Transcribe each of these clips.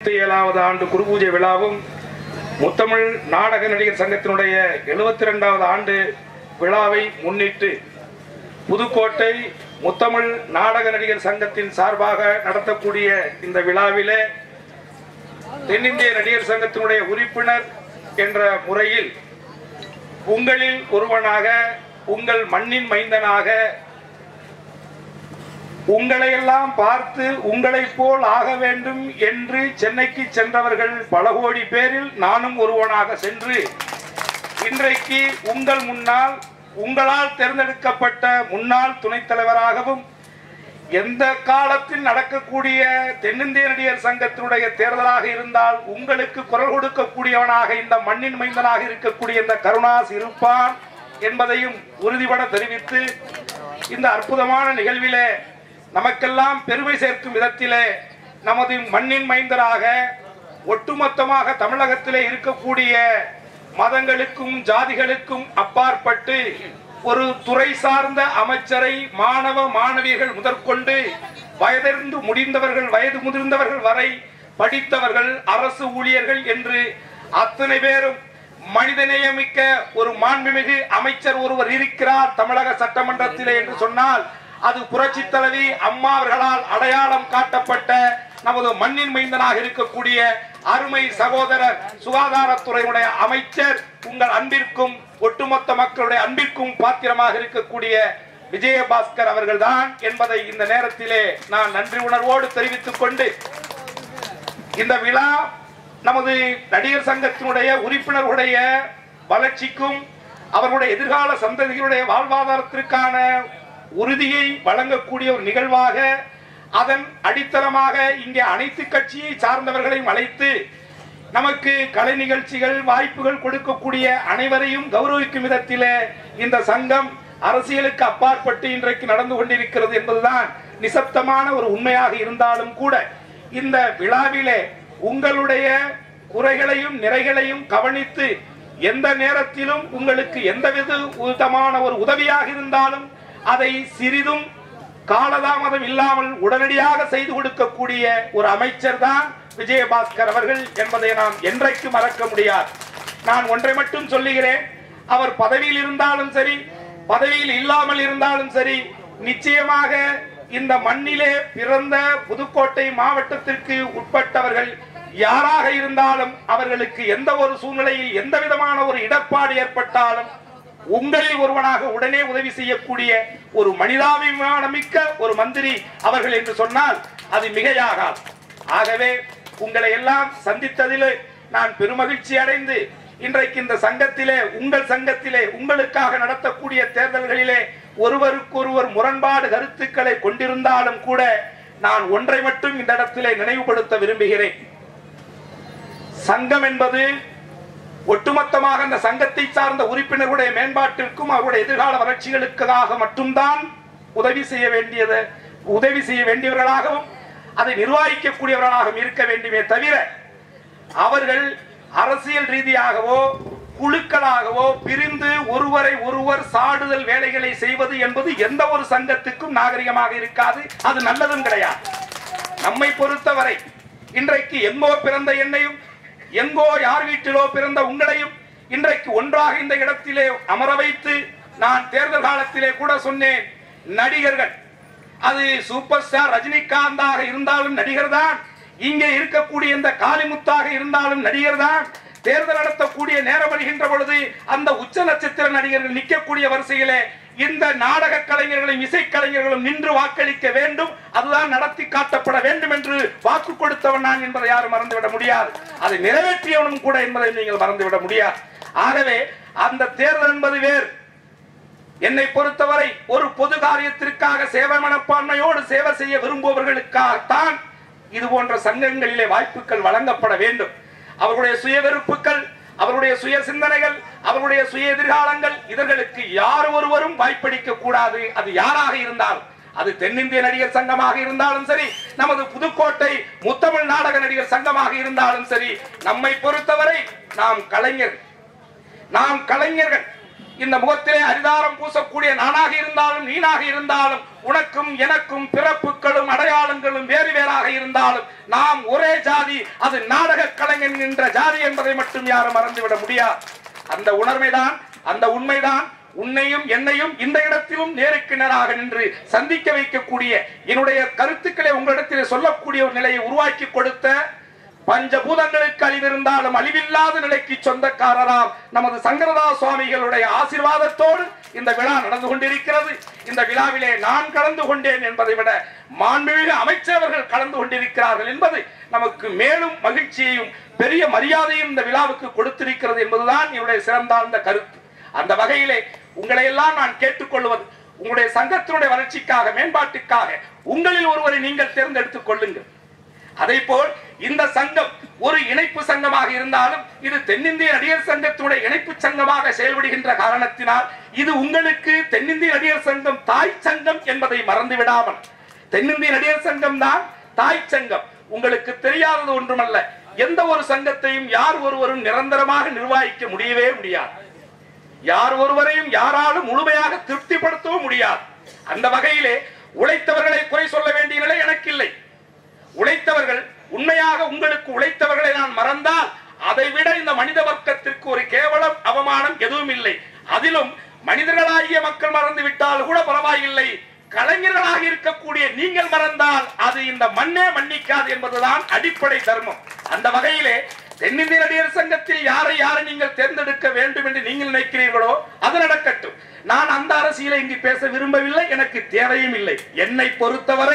ஏழாவது ஆண்டு குருபூஜை விழாவும் முத்தமிழ் நாடக நடிகர் சங்கத்தினுடைய எழுபத்தி ரெண்டாவது ஆண்டு விழாவை முன்னிட்டு புதுக்கோட்டை முத்தமிழ் நாடக நடிகர் சங்கத்தின் சார்பாக நடத்தக்கூடிய இந்த விழாவிலே தென்னிந்திய நடிகர் சங்கத்தினுடைய உறுப்பினர் என்ற முறையில் உங்களில் ஒருவனாக உங்கள் மண்ணின் மைந்தனாக உங்களையெல்லாம் பார்த்து உங்களைப் போல் ஆக வேண்டும் என்று சென்னைக்கு சென்றவர்கள் பல கோடி பேரில் நானும் ஒருவனாக சென்று இன்றைக்கு உங்கள் முன்னால் உங்களால் தேர்ந்தெடுக்கப்பட்ட முன்னாள் துணைத் தலைவராகவும் எந்த காலத்தில் நடக்கக்கூடிய தென்னிந்திய நடிகர் சங்கத்தினுடைய தேர்தலாக இருந்தால் உங்களுக்கு குரல் கொடுக்கக்கூடியவனாக இந்த மண்ணின் மைந்தனாக இருக்கக்கூடிய இந்த கருணாஸ் இருப்பான் என்பதையும் உறுதிபட தெரிவித்து இந்த அற்புதமான நிகழ்விலே நமக்கெல்லாம் பெருமை சேர்க்கும் விதத்திலே நமது மண்ணின் மைந்தராக ஒட்டுமொத்தமாக தமிழகத்திலே இருக்கக்கூடிய மதங்களுக்கும் ஜாதிகளுக்கும் அப்பாற்பட்டு ஒரு துறை சார்ந்த அமைச்சரை மாணவ மாணவியர்கள் முதற்கொண்டு வயதிருந்து முடிந்தவர்கள் வயது முதிர்ந்தவர்கள் வரை படித்தவர்கள் அரசு ஊழியர்கள் என்று அத்தனை பேரும் மனிதநேயமிக்க ஒரு மாண்புமிகு அமைச்சர் ஒருவர் இருக்கிறார் தமிழக சட்டமன்றத்திலே என்று சொன்னால் அது புரட்சி தலைவி அம்மா அவர்களால் அடையாளம் காட்டப்பட்ட நமது மண்ணின் மைந்தனாக இருக்கக்கூடிய அருமை சகோதரர் சுகாதாரத்துறையுடைய அமைச்சர் உங்கள் அன்பிற்கும் ஒட்டுமொத்த மக்களுடைய அன்பிற்கும் பாத்திரமாக இருக்கக்கூடிய விஜயபாஸ்கர் அவர்கள்தான் என்பதை இந்த நேரத்திலே நான் நன்றி உணர்வோடு தெரிவித்துக் கொண்டு இந்த விழா நமது நடிகர் சங்கத்தினுடைய உறுப்பினர்களுடைய வளர்ச்சிக்கும் அவர்களுடைய எதிர்கால சந்ததிகளுடைய வாழ்வாதாரத்திற்கான உறுதியை வழங்கக்கூடிய ஒரு நிகழ்வாக அதன் அடித்தளமாக இங்கே அனைத்து கட்சியை சார்ந்தவர்களையும் அழைத்து நமக்கு கலை நிகழ்ச்சிகள் வாய்ப்புகள் கொடுக்கக்கூடிய அனைவரையும் கௌரவிக்கும் விதத்திலே இந்த சங்கம் அரசியலுக்கு அப்பாற்பட்டு இன்றைக்கு நடந்து கொண்டிருக்கிறது என்பதுதான் நிசப்தமான ஒரு உண்மையாக இருந்தாலும் கூட இந்த விழாவிலே உங்களுடைய குறைகளையும் நிறைகளையும் கவனித்து எந்த நேரத்திலும் உங்களுக்கு எந்த விதமான ஒரு உதவியாக இருந்தாலும் அதை சிறிதும் காலதாமதம் இல்லாமல் உடனடியாக செய்து கொடுக்கக்கூடிய ஒரு அமைச்சர் தான் விஜயபாஸ்கர் அவர்கள் என்பதை நாம் என்றைக்கு மறக்க முடியாது நான் ஒன்றை மட்டும் சொல்லுகிறேன் அவர் பதவியில் இருந்தாலும் சரி பதவியில் இல்லாமல் இருந்தாலும் சரி நிச்சயமாக இந்த மண்ணிலே பிறந்த புதுக்கோட்டை மாவட்டத்திற்கு உட்பட்டவர்கள் யாராக இருந்தாலும் அவர்களுக்கு எந்த ஒரு சூழ்நிலையில் எந்த விதமான ஒரு இடர்பாடு ஏற்பட்டாலும் உங்களில் ஒருவனாக உடனே உதவி செய்யக்கூடிய ஒரு மனிதாபிமானமிக்க ஒரு மந்திரி அவர்கள் என்று சொன்னால் அது மிகையாகாது ஆகவே உங்களை எல்லாம் சந்தித்ததில் நான் பெருமகிழ்ச்சி அடைந்து இன்றைக்கு இந்த சங்கத்திலே உங்கள் சங்கத்திலே உங்களுக்காக நடத்தக்கூடிய தேர்தல்களிலே ஒருவருக்கொருவர் முரண்பாடு கருத்துக்களை கொண்டிருந்தாலும் கூட நான் ஒன்றை மட்டும் இந்த இடத்திலே நினைவுபடுத்த விரும்புகிறேன் சங்கம் என்பது ஒட்டுமொத்தமாக அந்த சங்கத்தை சார்ந்த உறுப்பினர்களுடைய மேம்பாட்டிற்கும் அவருடைய எதிர்கால வளர்ச்சிகளுக்காக மட்டும்தான் உதவி செய்ய வேண்டியது உதவி செய்ய வேண்டியவர்களாகவும் அதை நிர்வகிக்கக்கூடியவர்களாகவும் இருக்க வேண்டுமே தவிர அவர்கள் அரசியல் ரீதியாகவோ குழுக்களாகவோ பிரிந்து ஒருவரை ஒருவர் சாடுதல் வேலைகளை செய்வது என்பது எந்த ஒரு சங்கத்துக்கும் நாகரிகமாக இருக்காது அது நல்லதும் கிடையாது நம்மை பொறுத்தவரை இன்றைக்கு எங்கோ பிறந்த என்னையும் எங்கோ யார் வீட்டிலோ பிறந்த உங்களையும் இன்றைக்கு ஒன்றாக இந்த இடத்திலே அமர வைத்து நான் தேர்தல் காலத்திலே கூட சொன்னேன் நடிகர்கள் அது சூப்பர் ஸ்டார் ரஜினிகாந்தாக இருந்தாலும் நடிகர் தான் இங்கே இருக்கக்கூடிய இந்த காளிமுத்தாக இருந்தாலும் நடிகர் தான் தேர்தல் நடத்தக்கூடிய நேரம் வருகின்ற பொழுது அந்த உச்ச நட்சத்திர நடிகர்கள் நிற்கக்கூடிய வரிசையிலே இந்த நாடக கலைஞர்களும் இசைக்கலைஞர்களும் நின்று வாக்களிக்க வேண்டும் அதுதான் நடத்தி காட்டப்பட வேண்டும் என்று வாக்கு கொடுத்தவன் நான் என்பதை யாரும் மறந்துவிட முடியாது அதை நிறைவேற்றியவனும் கூட என்பதை நீங்கள் மறந்துவிட முடியாது ஆகவே அந்த தேர்தல் என்பது வேறு என்னை பொறுத்தவரை ஒரு பொது காரியத்திற்காக சேவை மனப்பான்மையோடு சேவை செய்ய விரும்புபவர்களுக்காகத்தான் இது போன்ற சங்கங்களிலே வாய்ப்புகள் வழங்கப்பட வேண்டும் அவர்களுடைய சுய வெறுப்புகள் அவருடைய சுய சிந்தனைகள் அவருடைய சுய எதிர்காலங்கள் இதற்கு யார் ஒருவரும் வாய்ப்பளிக்க கூடாது அது யாராக இருந்தாலும் அது தென்னிந்திய நடிகர் சங்கமாக இருந்தாலும் சரி நமது புதுக்கோட்டை முத்தமிழ் நாடக நடிகர் சங்கமாக இருந்தாலும் சரி நம்மை பொறுத்தவரை நாம் கலைஞர் நாம் கலைஞர்கள் இந்த முகத்திலே அரிதாரம் பூசக்கூடிய நானாக இருந்தாலும் நீனாக இருந்தாலும் உனக்கும் எனக்கும் பிறப்புகளும் அடையாளங்களும் வேறு வேறாக இருந்தாலும் நாம் ஒரே ஜாதி அது நாடக கலைஞன் என்ற ஜாதி என்பதை மட்டும் யாரும் மறந்துவிட முடியாது அந்த உணர்வைதான் அந்த உண்மைதான் உன்னையும் என்னையும் இந்த இடத்திலும் நேருக்கு நேராக நின்று சந்திக்க வைக்கக்கூடிய என்னுடைய கருத்துக்களை உங்களிடத்தில் சொல்லக்கூடிய ஒரு நிலையை உருவாக்கி கொடுத்த பஞ்சபூதங்களுக்கு அழிவிருந்தாலும் அழிவில்லாத நிலைக்கு சொந்தக்காரராம் நமது சங்கரதா சுவாமிகளுடைய ஆசீர்வாதத்தோடு இந்த விழா நடந்து கொண்டிருக்கிறது இந்த விழாவிலே நான் கலந்து கொண்டேன் என்பதை விட மாண்புமிகு அமைச்சர்கள் கலந்து கொண்டிருக்கிறார்கள் என்பது நமக்கு மேலும் மகிழ்ச்சியையும் பெரிய மரியாதையும் இந்த விழாவுக்கு கொடுத்திருக்கிறது என்பதுதான் என்னுடைய சிறந்தாழ்ந்த கருத்து அந்த வகையிலே உங்களை எல்லாம் நான் கேட்டுக்கொள்வது உங்களுடைய சங்கத்தினுடைய வளர்ச்சிக்காக மேம்பாட்டுக்காக உங்களில் ஒருவரை நீங்கள் தேர்ந்தெடுத்துக் கொள்ளுங்கள் அதே போல் இந்த சங்கம் ஒரு இணைப்பு சங்கமாக இருந்தாலும் இது தென்னிந்திய நடிகர் சங்கத்தினுடைய இணைப்பு சங்கமாக செயல்படுகின்ற காரணத்தினால் இது உங்களுக்கு தென்னிந்திய நடிகர் சங்கம் தாய் சங்கம் என்பதை மறந்து விடாமல் தென்னிந்திய நடிகர் சங்கம் தான் தாய் சங்கம் உங்களுக்கு தெரியாதது ஒன்றுமல்ல எந்த ஒரு சங்கத்தையும் யார் ஒருவரும் நிரந்தரமாக நிர்வகிக்க முடியவே முடியாது யார் ஒருவரையும் யாராலும் முழுமையாக திருப்திப்படுத்தவும் முடியாது அந்த வகையிலே உழைத்தவர்களை குறை சொல்ல வேண்டிய நிலை எனக்கு இல்லை உழைத்தவர்கள் உண்மையாக உங்களுக்கு உழைத்தவர்களை நான் மறந்தால் அதை விட இந்த மனித வர்க்கத்திற்கு ஒரு கேவலம் அவமானம் எதுவும் இல்லை அதிலும் மனிதர்களாகிய மக்கள் மறந்து விட்டால் கூட பரவாயில்லை கலைஞர்களாக இருக்கக்கூடிய நீங்கள் மறந்தால் அது இந்த மண்ணே மன்னிக்காது என்பதுதான் அடிப்படை தர்மம் அந்த வகையிலே தென்னிந்திய நடிகர் சங்கத்தில் யாரை யாரை நீங்கள் தேர்ந்தெடுக்க வேண்டும் என்று நீங்கள் நினைக்கிறீர்களோ அது நடக்கட்டும் நான் அந்த அரசியலை இங்கு பேச விரும்பவில்லை எனக்கு தேவையும் இல்லை என்னை பொறுத்தவரை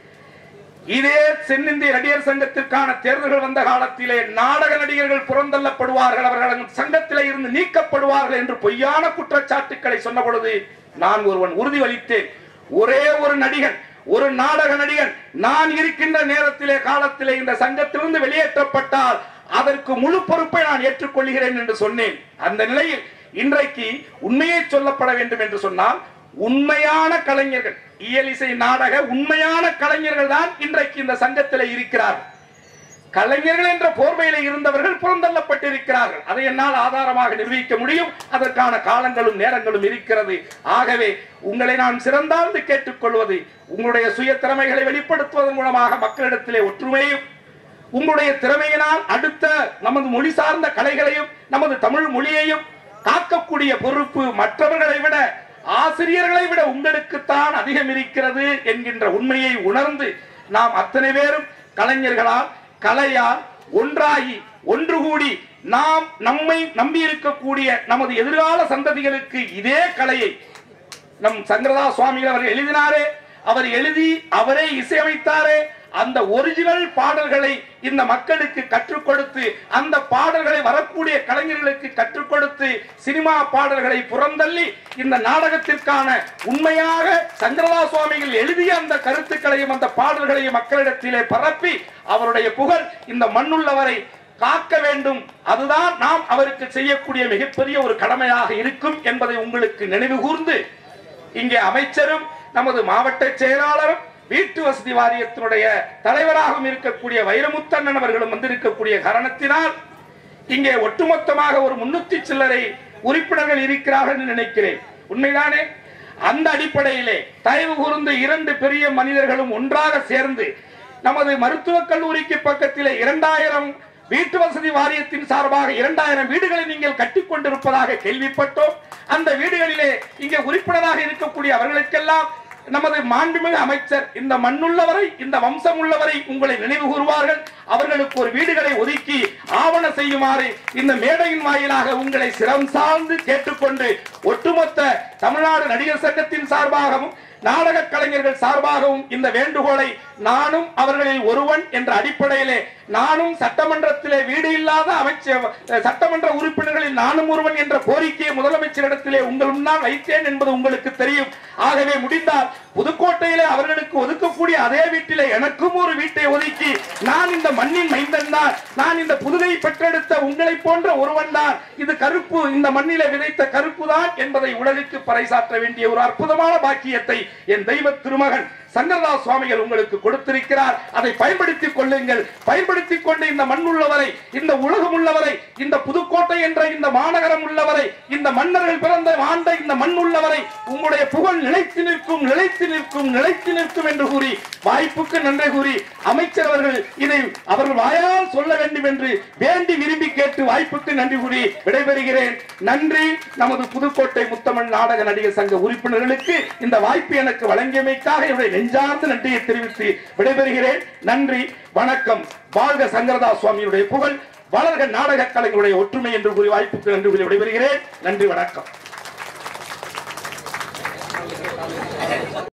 இதே தென்னிந்திய நடிகர் சங்கத்திற்கான தேர்தல்கள் வந்த காலத்திலே நாடக நடிகர்கள் புறந்தள்ளப்படுவார்கள் அவர்கள் சங்கத்திலே இருந்து நீக்கப்படுவார்கள் என்று பொய்யான குற்றச்சாட்டுக்களை சொன்ன பொழுது நான் ஒருவன் உறுதி அளித்தேன் ஒரே ஒரு நடிகன் ஒரு நாடக நடிகன் நான் இருக்கின்ற நேரத்திலே காலத்திலே இந்த சங்கத்திலிருந்து வெளியேற்றப்பட்டால் அதற்கு முழு பொறுப்பை நான் ஏற்றுக்கொள்கிறேன் என்று சொன்னேன் அந்த நிலையில் இன்றைக்கு உண்மையை சொல்லப்பட வேண்டும் என்று சொன்னால் உண்மையான கலைஞர்கள் இயலிசை நாடக உண்மையான கலைஞர்கள் தான் இன்றைக்கு இந்த சங்கத்தில் இருக்கிறார்கள் கலைஞர்கள் என்ற போர்வையில இருந்தவர்கள் புறந்தள்ளப்பட்டிருக்கிறார்கள் அதை என்னால் ஆதாரமாக நிரூபிக்க முடியும் அதற்கான காலங்களும் நேரங்களும் இருக்கிறது ஆகவே உங்களை நான் சிறந்தாழ்ந்து கேட்டுக்கொள்வது உங்களுடைய சுய திறமைகளை வெளிப்படுத்துவதன் மூலமாக மக்களிடத்திலே ஒற்றுமையும் உங்களுடைய திறமையினால் அடுத்த நமது மொழி சார்ந்த கலைகளையும் நமது தமிழ் மொழியையும் காக்கக்கூடிய பொறுப்பு மற்றவர்களை விட ஆசிரியர்களை விட உங்களுக்குத்தான் அதிகம் இருக்கிறது என்கின்ற உண்மையை உணர்ந்து நாம் அத்தனை பேரும் கலைஞர்களால் கலையால் ஒன்றாகி ஒன்று கூடி நாம் நம்மை நம்பி இருக்கக்கூடிய நமது எதிர்கால சந்ததிகளுக்கு இதே கலையை நம் சங்கரதா சுவாமிகள் அவர் எழுதினாரே அவர் எழுதி அவரே இசையமைத்தாரே அந்த ஒரிஜினல் பாடல்களை இந்த மக்களுக்கு கற்றுக் கொடுத்து அந்த பாடல்களை வரக்கூடிய கலைஞர்களுக்கு கற்றுக் கொடுத்து சினிமா பாடல்களை புறந்தள்ளி இந்த நாடகத்திற்கான உண்மையாக சங்கரதா சுவாமிகள் எழுதிய அந்த கருத்துக்களையும் அந்த பாடல்களையும் மக்களிடத்திலே பரப்பி அவருடைய புகழ் இந்த மண்ணுள்ளவரை காக்க வேண்டும் அதுதான் நாம் அவருக்கு செய்யக்கூடிய மிகப்பெரிய ஒரு கடமையாக இருக்கும் என்பதை உங்களுக்கு நினைவு கூர்ந்து இங்கே அமைச்சரும் நமது மாவட்ட செயலாளரும் வீட்டு வசதி வாரியத்தினுடைய தலைவராகவும் இருக்கக்கூடிய வைரமுத்தண்ணன் அவர்களும் வந்திருக்கக்கூடிய காரணத்தினால் இங்கே ஒட்டுமொத்தமாக ஒரு முன்னூத்தி சில்லறை உறுப்பினர்கள் இருக்கிறார்கள் என்று நினைக்கிறேன் உண்மைதானே அந்த அடிப்படையிலே தயவு கூர்ந்து இரண்டு பெரிய மனிதர்களும் ஒன்றாக சேர்ந்து நமது மருத்துவக் கல்லூரிக்கு பக்கத்திலே இரண்டாயிரம் வீட்டு வசதி வாரியத்தின் சார்பாக இரண்டாயிரம் வீடுகளை நீங்கள் கட்டிக் கொண்டிருப்பதாக கேள்விப்பட்டோம் அந்த வீடுகளிலே இங்கே உறுப்பினராக இருக்கக்கூடிய அவர்களுக்கெல்லாம் நமது மாண்புமிகு அமைச்சர் இந்த மண்ணுள்ளவரை இந்த வம்சம் உள்ளவரை உங்களை நினைவு கூறுவார்கள் அவர்களுக்கு ஒரு வீடுகளை ஒதுக்கி ஆவண செய்யுமாறு இந்த மேடையின் வாயிலாக உங்களை சிரம் சார்ந்து கேட்டுக்கொண்டு ஒட்டுமொத்த தமிழ்நாடு நடிகர் சங்கத்தின் சார்பாகவும் நாடக கலைஞர்கள் சார்பாகவும் இந்த வேண்டுகோளை நானும் அவர்களில் ஒருவன் என்ற அடிப்படையிலே நானும் சட்டமன்றத்திலே வீடு இல்லாத அமைச்சர் சட்டமன்ற உறுப்பினர்களில் நானும் ஒருவன் என்ற கோரிக்கையை முதலமைச்சரிடத்திலே உங்கள் முன்னால் வைத்தேன் என்பது உங்களுக்கு தெரியும் ஆகவே முடிந்தால் புதுக்கோட்டையிலே அவர்களுக்கு ஒதுக்கக்கூடிய அதே வீட்டிலே எனக்கும் ஒரு வீட்டை ஒதுக்கி நான் இந்த மண்ணின் மைந்தன் தான் நான் இந்த புதுகை பெற்றெடுத்த உங்களை போன்ற ஒருவன் தான் இது கருப்பு இந்த மண்ணிலே விதைத்த கருப்பு தான் என்பதை உலகுக்கு பறைசாற்ற வேண்டிய ஒரு அற்புதமான பாக்கியத்தை என் தெய்வ திருமகன் சங்கரதாஸ் சுவாமிகள் உங்களுக்கு கொடுத்திருக்கிறார் அதை பயன்படுத்திக் கொள்ளுங்கள் பயன்படுத்திக் கொண்டு இந்த மண் உள்ளவரை இந்த உலகம் உள்ளவரை இந்த புதுக்கோட்டை என்ற இந்த மாநகரம் உள்ளவரை இந்த மன்னர்கள் பிறந்த ஆண்ட இந்த மண் உள்ளவரை உங்களுடைய புகழ் நிலைத்து நிற்கும் நிலைத்து நிற்கும் நிலைத்து நிற்கும் என்று கூறி வாய்ப்புக்கு நன்றி கூறி அமைச்சர் அவர்கள் இதை அவர்கள் வாயால் சொல்ல வேண்டும் என்று வேண்டி விரும்பி கேட்டு வாய்ப்புக்கு நன்றி கூறி விடைபெறுகிறேன் நன்றி நமது புதுக்கோட்டை முத்தமிழ் நாடக நடிகர் சங்க உறுப்பினர்களுக்கு இந்த வாய்ப்பு எனக்கு வழங்கியமைக்காக என்னுடைய நெஞ்சார்ந்த நன்றியை தெரிவித்து விடைபெறுகிறேன் நன்றி வணக்கம் வாழ்க சங்கரதாஸ் சுவாமியுடைய புகழ் வளர்க நாடக கலைஞருடைய ஒற்றுமை என்று கூறி வாய்ப்புக்கு நன்றி கூறி விடைபெறுகிறேன் நன்றி வணக்கம்